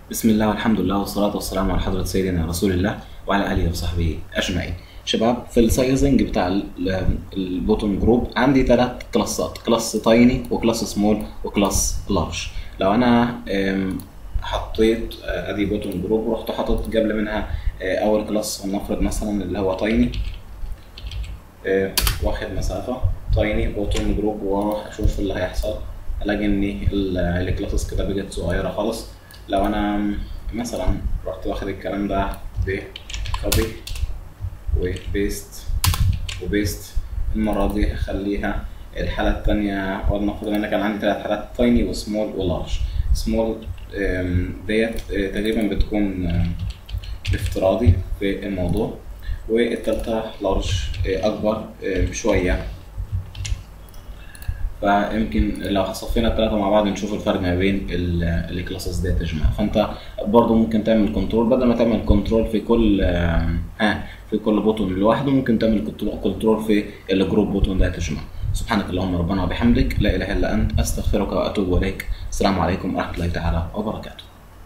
بسم الله والحمد لله والصلاة والسلام على حضرة سيدنا رسول الله وعلى آله وصحبه أجمعين. شباب في السايزنج بتاع ال- البوتون جروب عندي ثلاث كلاسات كلاس تايني وكلاس سمول وكلاس لارج. لو أنا أم، حطيت آه، ادي بوتون جروب ورحت حاطط قبل منها آه، اول كلاس ولنفرض مثلا اللي هو تايني آه، واخد مسافة تايني بوتون جروب واروح اشوف اللي هيحصل الاقي ان ال- الكلاسز كده بقت صغيرة خالص لو انا مثلا رحت واخد الكلام ده ب كوبي وبيست وبيست المرة دي هخليها الحالة التانية ولنفرض ان انا كان عندي ثلاث حالات تايني وسمول ولارج سمول ديت آه، تقريبا بتكون آم، افتراضي في الموضوع والتالتة لارج آه، أكبر آه، شوية فيمكن لو صفينا التلاتة مع بعض نشوف الفرق ما بين ال- الكلاسز ديت يا جماعة فانت برضو ممكن تعمل كنترول بدل ما تعمل كنترول في كل آم، ها في كل بوتون لوحده ممكن تعمل كنترول- كنترول في الجروب بوتون ديت يا جماعة سبحانك اللهم ربنا وبحمدك لا اله الا انت استغفرك واتوب اليك السلام عليكم ورحمة الله تعالى وبركاته